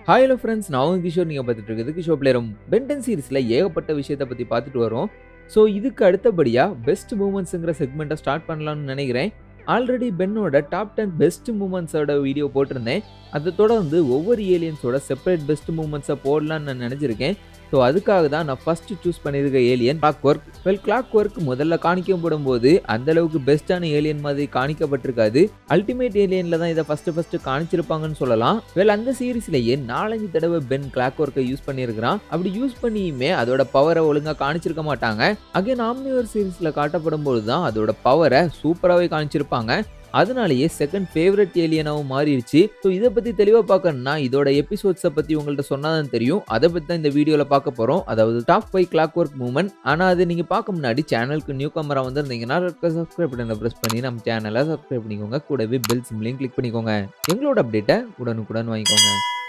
hi hello friends நான் உங்க கிஷோர் நீங்கள் பார்த்துட்டு இருக்குது கிஷோர் பிளேரம் பென்டன் சீரிஸில் ஏகப்பட்ட விஷயத்தை பற்றி பார்த்துட்டு வரோம் ஸோ இதுக்கு அடுத்தபடியாக பெஸ்ட் மூமெண்ட்ஸுங்கிற செக்மெண்ட்டை ஸ்டார்ட் பண்ணலாம்னு நினைக்கிறேன் ஆல்ரெடி பென்னோட டாப் டென் பெஸ்ட் மூமெண்ட்ஸோட வீடியோ போட்டிருந்தேன் அதை தொடர்ந்து ஒவ்வொரு ஏலியன்ஸோட செப்பரேட் பெஸ்ட் மூமெண்ட்ஸை போடலான்னு நான் நினச்சிருக்கேன் ஸோ அதுக்காக தான் நான் ஃபஸ்ட்டு சூஸ் பண்ணியிருக்க alien clockwork well clockwork முதல்ல காணிக்கப்படும் போது அந்த அளவுக்கு பெஸ்ட்டான ஏலியன் மாதிரி காணிக்கப்பட்டிருக்காது அல்டிமேட் ஏலியனில் தான் இதை ஃபஸ்ட்டு ஃபஸ்ட்டு காணிச்சிருப்பாங்கன்னு சொல்லலாம் வெல் அந்த சீரீஸ்லேயே நாலஞ்சு தடவை பென் கிளாக் ஒர்க்கை யூஸ் பண்ணியிருக்கிறான் அப்படி யூஸ் பண்ணியுமே அதோட பவரை ஒழுங்காக காணிச்சிருக்க மாட்டாங்க அகைன் ஆம்னிவர் சீரீஸில் காட்டப்படும் போது தான் அதோட பவரை சூப்பராகவே காணிச்சிருப்பாங்க அதனாலேயே செகண்ட் ஃபேவரட் ஏலியனாகவும் மாறிடுச்சு ஸோ இதை பற்றி தெளிவாக பார்க்கணும்னா இதோட எபிசோட்ஸை பற்றி உங்கள்கிட்ட சொன்னாதான் தெரியும் அதை பற்றி தான் இந்த வீடியோவில் பார்க்க போகிறோம் அதாவது top five clockwork moment ஆனால் அது நீங்கள் பார்க்க முன்னாடி சேனலுக்கு நியூ கமரா வந்திருந்தீங்கன்னா சப்ஸ்கிரைப் பண்ணி ப்ரெஸ் பண்ணி நம்ம சேனலை சப்ஸ்கிரைப் பண்ணிக்கோங்க கூடவே பெல் சிம்லையும் கிளிக் பண்ணிக்கோங்க எங்களோட அப்டேட்டை உடனுக்குடன் வாங்கிக்கோங்க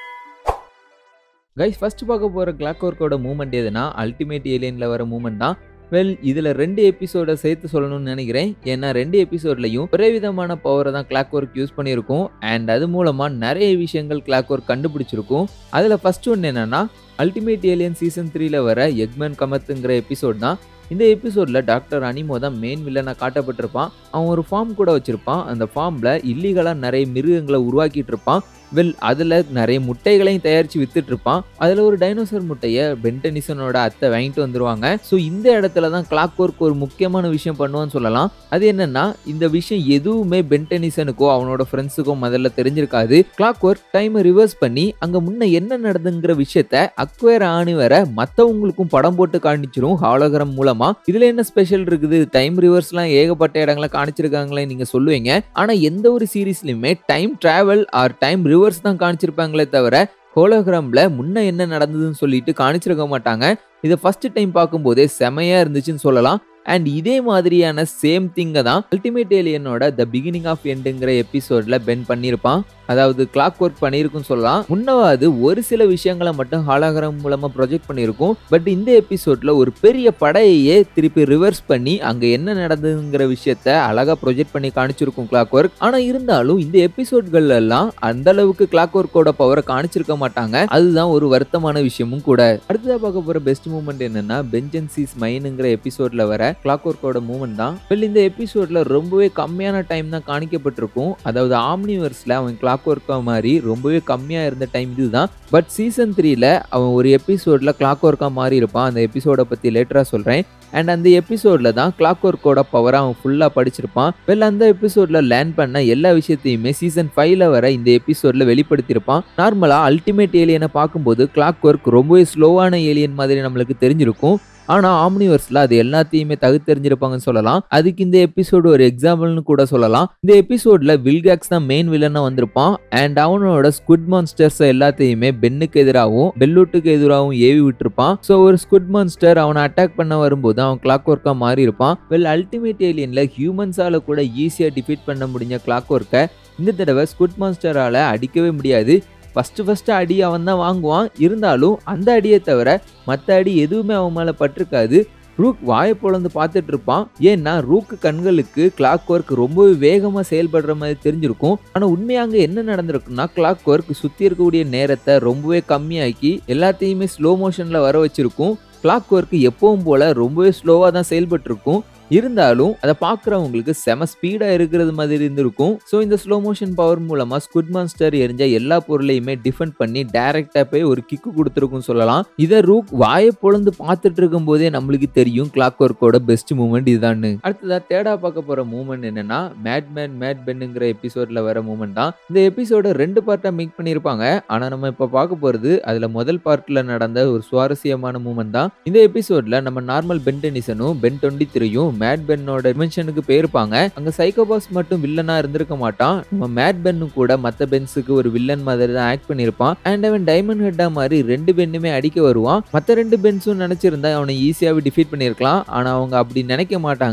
கைஸ் ஃபர்ஸ்ட் பார்க்க போகிற கிளாக் ஒர்க்கோட மூமெண்ட் எதுனா அல்டிமேட் ஏலியனில் வர மூமெண்ட் தான் வெல் இதில் ரெண்டு எபிசோடை சேர்த்து சொல்லணும்னு நினைக்கிறேன் ஏன்னா ரெண்டு எபிசோட்லையும் ஒரே விதமான பவரை தான் கிளாக் ஒர்க் யூஸ் பண்ணியிருக்கோம் அண்ட் அது மூலமாக நிறைய விஷயங்கள் கிளாக் ஒர்க் கண்டுபிடிச்சிருக்கும் அதில் ஃபர்ஸ்ட் ஒன்று என்னன்னா அல்டிமேட் ஏலியன் சீசன் த்ரீல வர எக்மேன் கமத்துங்கிற எபிசோட் தான் இந்த எபிசோடில் டாக்டர் அனிமோ தான் மெயின் வில்லனாக காட்டப்பட்டிருப்பான் அவன் ஒரு ஃபார்ம் கூட வச்சுருப்பான் அந்த ஃபார்மில் இல்லீகலாக நிறைய மிருகங்களை உருவாக்கிட்டு இருப்பான் வெல் அதில் நிறைய முட்டைகளையும் தயாரித்து வித்துட்டு இருப்பான் அதில் ஒரு டைனோசர் முட்டையை பென்டனிசனோட அத்தை வாங்கிட்டு வந்துருவாங்க ஸோ இந்த இடத்துல தான் கிளாக் ஒர்க் ஒரு முக்கியமான விஷயம் பண்ணுவான்னு சொல்லலாம் அது என்னன்னா இந்த விஷயம் எதுவுமே பென்டனிசனுக்கோ அவனோட ஃப்ரெண்ட்ஸுக்கோ முதல்ல தெரிஞ்சிருக்காது கிளாக் ஒர்க் டைமை ரிவர்ஸ் பண்ணி அங்கே முன்ன என்ன நடந்துங்கிற விஷயத்த அக்வேர் ஆணி வர மற்றவங்களுக்கும் படம் போட்டு காணிச்சிரும் ஹாலோகிராம் மூலமா இதுல என்ன ஸ்பெஷல் இருக்குது டைம் ரிவர்ஸ்லாம் ஏகப்பட்ட இடங்களை காணிச்சிருக்காங்களே நீங்க சொல்லுவீங்க ஆனா எந்த ஒரு சீரீஸ்லயுமே time travel or time reverse தான் காணிச்சிருப்பாங்களே தவிர ஹோலோகிராமில் முன்ன என்ன நடந்ததுன்னு சொல்லிட்டு காணிச்சிருக்க மாட்டாங்க இதை ஃபர்ஸ்ட் டைம் பார்க்கும்போதே செமையாக இருந்துச்சுன்னு சொல்லலாம் அண்ட் இதே மாதிரியான சேம் திங்கை தான் அல்டிமேட் ஏலியனோட த பிகினிங் ஆஃப் எண்டுங்கிற எபிசோட்ல பென் பண்ணியிருப்பான் அதாவது கிளாக் ஒர்க் பண்ணியிருக்குன்னு சொல்லலாம் முன்னவாது ஒரு சில விஷயங்களை மட்டும் ஹாலாகிராம் மூலமா ப்ரொஜெக்ட் பண்ணியிருக்கும் பட் இந்த எபிசோட்ல ஒரு பெரிய படையையே திருப்பி ரிவர்ஸ் பண்ணி அங்க என்ன நடந்ததுங்கிற விஷயத்த அழகா ப்ரொஜெக்ட் பண்ணி காணிச்சிருக்கும் கிளாக் ஒர்க் ஆனா இருந்தாலும் இந்த எபிசோட்கள் எல்லாம் அந்த அளவுக்கு கிளாக் ஒர்க்கோட பவரை காணிச்சிருக்க மாட்டாங்க அதுதான் ஒரு வருத்தமான விஷயமும் கூட அடுத்ததா பார்க்க போற பெஸ்ட் மூமெண்ட் என்னன்னா பெஞ்சன்சிஸ் மைனுங்கிற எபிசோட்ல வர கிளாக் ஒர்க்கோட மூமெண்ட் தான் வெல் இந்த எபிசோட்ல ரொம்பவே கம்மியான டைம் தான் காணிக்கப்பட்டிருக்கும் அதாவது ஆம்னிவர்ஸ்ல அவன் கிளாக் ஒர்க்கா மாதிரி ரொம்பவே கம்மியா இருந்த டைம் இதுதான் பட் சீசன் த்ரீல அவன் ஒரு எபிசோட்ல கிளாக் ஒர்க்கா மாறி இருப்பான் அந்த எபிசோட பத்தி லேட்டரா சொல்றேன் அண்ட் அந்த எபிசோட்ல தான் கிளாக் ஒர்க்கோட பவரை அவன் ஃபுல்லா படிச்சிருப்பான் வெல் அந்த எபிசோட்ல லேர்ன் பண்ண எல்லா விஷயத்தையுமே சீசன் ஃபைவ்ல வர இந்த எபிசோட்ல வெளிப்படுத்தியிருப்பான் நார்மலா அல்டிமேட் ஏலியனை பார்க்கும்போது கிளாக் ஒர்க் ரொம்பவே ஸ்லோவான ஏலியன் மாதிரி நம்மளுக்கு தெரிஞ்சிருக்கும் ஆனா ஆம்னிவர்ஸ்ல அது எல்லாத்தையுமே தகுத்தெறிஞ்சிருப்பாங்கன்னு சொல்லலாம் அதுக்கு இந்த எபிசோடு ஒரு எக்ஸாம்பிள்னு கூட சொல்லலாம் இந்த எபிசோட்ல வில்காக்ஸ் தான் மெயின் வில்லனா வந்திருப்பான் அண்ட் அவனோட ஸ்குட் மான்ஸ்டர்ஸ் எல்லாத்தையுமே பென்னுக்கு எதிராகவும் பெல்லூட்டுக்கு எதிராகவும் ஏவி விட்டுருப்பான் ஸோ ஒரு ஸ்குட் மான்ஸ்டர் அவனை அட்டாக் பண்ண வரும்போது அவன் கிளாக் ஒர்க்கா மாறி இருப்பான் வெல் அல்டிமேட் ஏலியன்ல ஹியூமன்ஸால கூட ஈஸியா டிஃபீட் பண்ண முடிஞ்ச கிளாக் ஒர்க்கை இந்த தடவை ஸ்குட் மான்ஸ்டரால அடிக்கவே முடியாது ஃபஸ்ட்டு ஃபஸ்ட்டு அடி அவன் தான் வாங்குவான் இருந்தாலும் அந்த அடியை தவிர மற்ற அடி எதுவுமே அவன் மேலே பட்டிருக்காது ரூக் வாயை பொழந்து பார்த்துட்டு இருப்பான் ஏன்னா ரூக்கு கண்களுக்கு கிளாக் ஒர்க் ரொம்பவே வேகமாக செயல்படுற மாதிரி தெரிஞ்சிருக்கும் ஆனால் உண்மையாக என்ன நடந்திருக்குன்னா கிளாக் ஒர்க் சுற்றி இருக்கக்கூடிய நேரத்தை ரொம்பவே கம்மியாக்கி எல்லாத்தையுமே ஸ்லோ மோஷனில் வர வச்சிருக்கும் கிளாக் ஒர்க் எப்பவும் போல ரொம்பவே ஸ்லோவாக தான் செயல்பட்டு இருந்தாலும் அதை பார்க்குறவங்களுக்கு செம ஸ்பீடாக இருக்கிறது மாதிரி இருந்திருக்கும் ஸோ இந்த ஸ்லோ மோஷன் பவர் மூலமாக ஸ்குட் மான்ஸ்டர் எரிஞ்ச எல்லா பொருளையுமே டிஃபெண்ட் பண்ணி டைரக்டாக போய் ஒரு கிக்கு கொடுத்துருக்கும் சொல்லலாம் இதை ரூக் வாயை பொழந்து பார்த்துட்டு இருக்கும் போதே நம்மளுக்கு தெரியும் கிளாக் ஒர்க்கோட பெஸ்ட் மூமெண்ட் இதுதான்னு அடுத்ததா தேடா பார்க்க போகிற மூமெண்ட் என்னன்னா மேட் மேன் மேட் பென்னுங்கிற எபிசோட்ல வர மூமெண்ட் தான் இந்த எபிசோட ரெண்டு பார்ட்டாக மேக் பண்ணியிருப்பாங்க ஆனால் நம்ம இப்போ பார்க்க போகிறது அதில் முதல் பார்ட்டில் நடந்த ஒரு சுவாரஸ்யமான மூமெண்ட் தான் இந்த எபிசோட்ல நம்ம நார்மல் பென்டெனிசனும் பென் டுவெண்ட்டி த்ரீயும் மேட் பென்னோட டிமென்ஷனுக்கு போயிருப்பாங்க அங்க சைக்கோபாஸ் மட்டும் வில்லனா இருந்திருக்க மாட்டான் நம்ம மேட் பென்னு கூட மத்த பென்ஸுக்கு ஒரு வில்லன் மாதிரி தான் ஆக்ட் பண்ணிருப்பான் அண்ட் அவன் டைமண்ட் ஹெட்டா மாதிரி ரெண்டு பெண்ணுமே அடிக்க வருவான் மத்த ரெண்டு பென்ஸும் நினைச்சிருந்தா அவனை ஈஸியாவே டிஃபீட் பண்ணிருக்கலாம் ஆனா அவங்க அப்படி நினைக்க மாட்டாங்க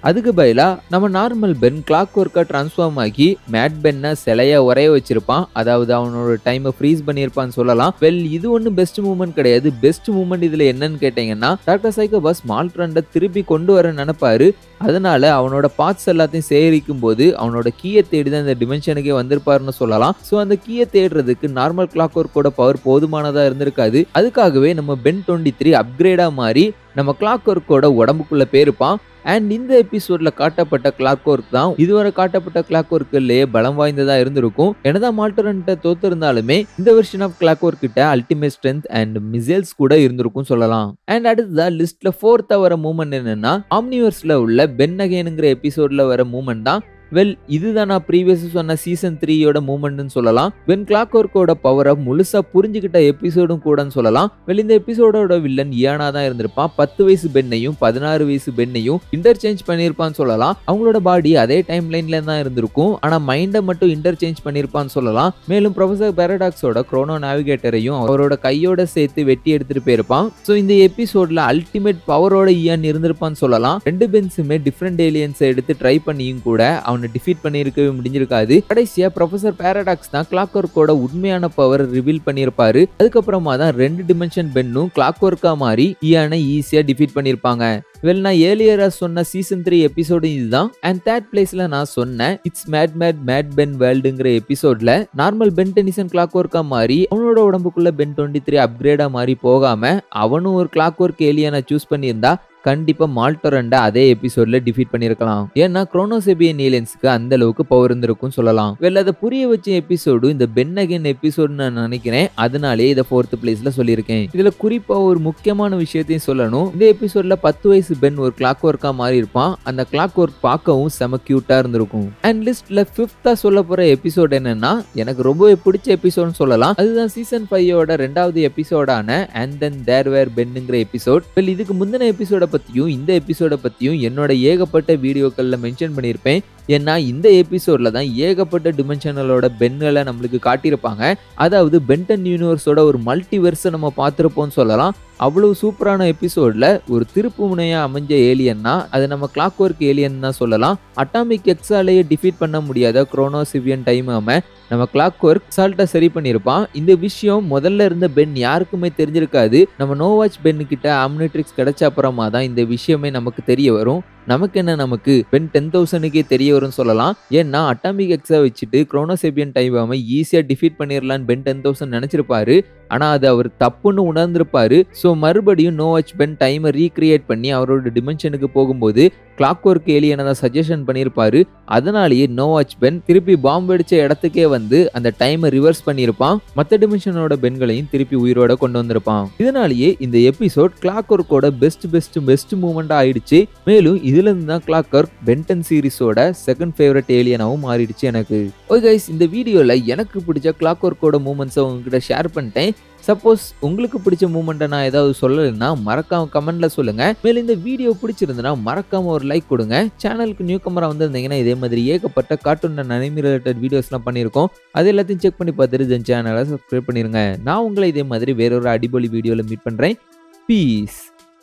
அதுக்கு பதிலா நம்ம நார்மல் பென் கிளாக் ஒர்க்கா டிரான்ஸ்ஃபார்ம் ஆகி மேட் பென்னை சிலையா உரைய வச்சிருப்பான் அதாவது அவனோட டைமை ஃப்ரீஸ் பண்ணியிருப்பான்னு சொல்லலாம் வெல் இது ஒன்றும் பெஸ்ட் மூமெண்ட் கிடையாது பெஸ்ட் மூமெண்ட் இதுல என்னன்னு கேட்டீங்கன்னா டாக்டர் சைக்கோபாஸ் மால்ட்ரண்டை திருப்பி கொண்டு வர நினைப்பாரு அதனால அவனோட பார்ட்ஸ் எல்லாத்தையும் சேகரிக்கும் போது அவனோட கீயை தேடி தான் இந்த டிமென்ஷனுக்கே வந்திருப்பாருன்னு சொல்லலாம் ஸோ அந்த கீயை தேடுறதுக்கு நார்மல் கிளாக் ஒர்க்கோட பவர் போதுமானதா இருந்திருக்காது அதுக்காகவே நம்ம பென் டுவெண்ட்டி த்ரீ அப்கிரேடா மாறி நம்ம கிளாக் ஒர்க்கோட உடம்புக்குள்ள பேருப்பான் அண்ட் இந்த எபிசோட்ல காட்டப்பட்ட கிளாக் ஒர்க் தான் இதுவரை காட்டப்பட்ட கிளாக் ஒர்க்லயே பலம் வாய்ந்ததா இருந்திருக்கும் என்னதான் மால்டரன்ட்ட தோத்து இருந்தாலுமே இந்த வெர்ஷன் ஆஃப் கிளாக் ஒர்க் கிட்ட அல்டிமேட் ஸ்ட்ரென்த் அண்ட் மிசைல்ஸ் கூட இருந்திருக்கும் சொல்லலாம் அண்ட் அடுத்ததா லிஸ்ட்ல ஃபோர்த்தா வர மூமெண்ட் என்னன்னா ஆம்னிவர்ஸ்ல உள்ள பென் அகேனுங்கிற எபிசோட்ல வர மூமெண்ட் தான் வெல் இதுதான் நான் ப்ரீவியஸ் சொன்ன சீசன் த்ரீயோட மூமெண்ட்னு சொல்லலாம் வென் கிளாக் ஒர்க்கோட பவரை முழுசா புரிஞ்சுக்கிட்ட எபிசோடும் கூடன்னு சொல்லலாம் வெல் இந்த எபிசோடோட வில்லன் இயானா தான் இருந்திருப்பான் பத்து வயசு பெண்ணையும் பதினாறு வயசு பெண்ணையும் இன்டர்சேஞ்ச் பண்ணியிருப்பான்னு சொல்லலாம் அவங்களோட பாடி அதே டைம் லைன்ல தான் இருந்திருக்கும் ஆனா மைண்டை மட்டும் இன்டர்சேஞ்ச் பண்ணியிருப்பான்னு சொல்லலாம் மேலும் ப்ரொஃபசர் பேரடாக்ஸோட குரோனோ நேவிகேட்டரையும் அவரோட கையோட சேர்த்து வெட்டி எடுத்துட்டு போயிருப்பான் ஸோ இந்த எபிசோட்ல அல்டிமேட் பவரோட இயான் இருந்திருப்பான்னு சொல்லலாம் ரெண்டு பென்ஸுமே டிஃப்ரெண்ட் ஏலியன்ஸை எடுத்து ட்ரை பண்ணியும் கூட அவன் அவனை டிஃபீட் பண்ணியிருக்கவே முடிஞ்சிருக்காது கடைசியா ப்ரொஃபசர் பேரடாக்ஸ் தான் கிளாக் ஒர்க்கோட உண்மையான பவர் ரிவீல் பண்ணியிருப்பாரு அதுக்கப்புறமா தான் ரெண்டு டிமென்ஷன் பென்னும் கிளாக் ஒர்க்கா மாறி ஈயான ஈஸியா டிஃபீட் பண்ணியிருப்பாங்க வெல் நான் ஏலியரா சொன்ன சீசன் த்ரீ எபிசோடு இதுதான் அண்ட் தேர்ட் பிளேஸ்ல நான் சொன்னேன் it's mad mad mad Ben வேர்ல்டுங்கிற எபிசோட்ல நார்மல் பென் டெனிசன் கிளாக் ஒர்க்கா மாறி அவனோட உடம்புக்குள்ள பென் டுவெண்ட்டி த்ரீ அப்கிரேடா மாறி போகாம அவனும் ஒரு கிளாக் ஒர்க் ஏலியனை சூஸ் பண்ணியிருந்தா கண்டிப்பா மால்டோரண்ட அதே எபிசோட்ல டிஃபீட் பண்ணிருக்கலாம் ஏன்னா குரோனோசெபியன் ஏலியன்ஸ்க்கு அந்த அளவுக்கு பவர் இருந்திருக்கும் சொல்லலாம் வெள்ள அதை புரிய வச்ச எபிசோடு இந்த பென் அகேன் எபிசோடு நான் நினைக்கிறேன் அதனாலே இதை ஃபோர்த் பிளேஸ்ல சொல்லியிருக்கேன் இதுல குறிப்பா ஒரு முக்கியமான விஷயத்தையும் சொல்லணும் இந்த எபிசோட்ல பத்து வயசு பென் ஒரு கிளாக் ஒர்க்கா மாறி இருப்பான் அந்த கிளாக் ஒர்க் பார்க்கவும் செம கியூட்டா இருந்திருக்கும் அண்ட் லிஸ்ட்ல பிப்தா சொல்ல போற எபிசோட் என்னன்னா எனக்கு ரொம்பவே பிடிச்ச எபிசோட்னு சொல்லலாம் அதுதான் சீசன் ஃபைவோட ரெண்டாவது எபிசோடான அண்ட் தென் தேர் வேர் பென்னுங்கிற எபிசோட் வெல் இதுக்கு முந்தின எபிசோட பத்தியும் இந்த எபிசோட பத்தியும் என்னோட ஏகப்பட்ட வீடியோக்கள்ல மென்ஷன் பண்ணியிருப்பேன் ஏன்னா இந்த எபிசோட்ல தான் ஏகப்பட்ட டிமென்ஷனலோட பென்களை நம்மளுக்கு காட்டியிருப்பாங்க அதாவது பென்டன் யூனிவர்ஸோட ஒரு மல்டிவெர்ஸை நம்ம பார்த்துருப்போம்னு சொல்லலாம் அவ்வளவு சூப்பரான எபிசோட்ல ஒரு திருப்பு முனையா அமைஞ்ச ஏலியன்னா அது நம்ம கிளாக் ஒர்க் ஏலியன் தான் சொல்லலாம் அட்டாமிக் எக்ஸாலேயே டிஃபீட் பண்ண முடியாத குரோனோசிவியன் டைம் ஆம நம்ம கிளாக் ஒர்க் சால்ட்டை சரி பண்ணியிருப்பான் இந்த விஷயம் முதல்ல இருந்த பென் யாருக்குமே தெரிஞ்சிருக்காது நம்ம நோவாச் பென்னு கிட்ட ஆம்னிட்ரிக்ஸ் கிடைச்ச அப்புறமா தான் இந்த விஷயமே நமக்கு தெரிய வரும் நமக்கு என்ன நமக்கு பென் டென் தௌசண்ட்க்கே தெரிய வரும்னு சொல்லலாம் ஏன்னா அட்டாமிக் எக்ஸா வச்சுட்டு குரோனோசேபியன் டைம் ஆம ஈஸியாக டிஃபீட் பண்ணிடலான்னு பென் டென் தௌசண்ட் நினைச்சிருப்பாரு ஆனா அது அவர் தப்புன்னு உணர்ந்திருப்பாரு ஸோ மறுபடியும் நோ வாட்ச் பென் டைமை ரீக்ரியேட் பண்ணி அவரோட டிமென்ஷனுக்கு போகும்போது கிளாக் ஒர்க் ஏலியனை தான் சஜஷன் பண்ணியிருப்பாரு அதனாலேயே நோ வாட்ச் பென் திருப்பி பாம்பு அடிச்ச இடத்துக்கே வந்து அந்த டைமை ரிவர்ஸ் பண்ணியிருப்பான் மற்ற டிமென்ஷனோட பெண்களையும் திருப்பி உயிரோட கொண்டு வந்திருப்பான் இதனாலேயே இந்த எபிசோட் கிளாக் ஒர்க்கோட பெஸ்ட் பெஸ்ட் பெஸ்ட் மூமெண்ட் ஆயிடுச்சு மேலும் இதுல இருந்து தான் கிளாக் ஒர்க் பென்டன் சீரிஸோட செகண்ட் ஃபேவரட் ஏலியனாவும் மாறிடுச்சு எனக்கு ஓகே கைஸ் இந்த வீடியோல எனக்கு பிடிச்ச கிளாக் ஒர்க்கோட மூமெண்ட்ஸை உங்ககிட்ட ஷேர் பண்ணிட்டேன் சப்போஸ் உங்களுக்கு பிடிச்ச மூமெண்ட்டை நான் ஏதாவது சொல்லலைன்னா மறக்காம கமெண்ட்ல சொல்லுங்க மேலும் இந்த வீடியோ பிடிச்சிருந்தனா மறக்காம ஒரு லைக் கொடுங்க சேனலுக்கு நியூ கமரா வந்திருந்தீங்கன்னா இதே மாதிரி ஏகப்பட்ட கார்ட்டூன் அனிமி ரிலேட்டட் வீடியோஸ்லாம் பண்ணியிருக்கோம் அது எல்லாத்தையும் செக் பண்ணி பார்த்துட்டு தென் சேனலை சப்ஸ்கிரைப் பண்ணிருங்க நான் உங்களை இதே மாதிரி வேறொரு அடிபொலி வீடியோவில் மீட் பண்ணுறேன் பீஸ்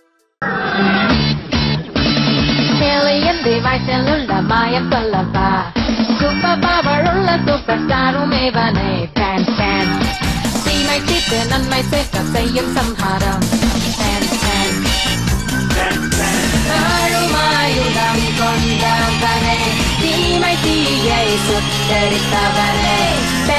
Alien device உள்ள மாயம் சொல்லப்பா சூப்பர் பவர் உள்ள சூப்பர் ஸ்டாரும் இவனே ஃபேன் ஃபேன் தீமை தீர்த்து நன்மை சேர்க்க செய்யும் சம்ஹாரம் ஃபேன் ஃபேன் ஆளுமாயுதம் கொண்டவனே தீமை தீயை சுட்டரித்தவனே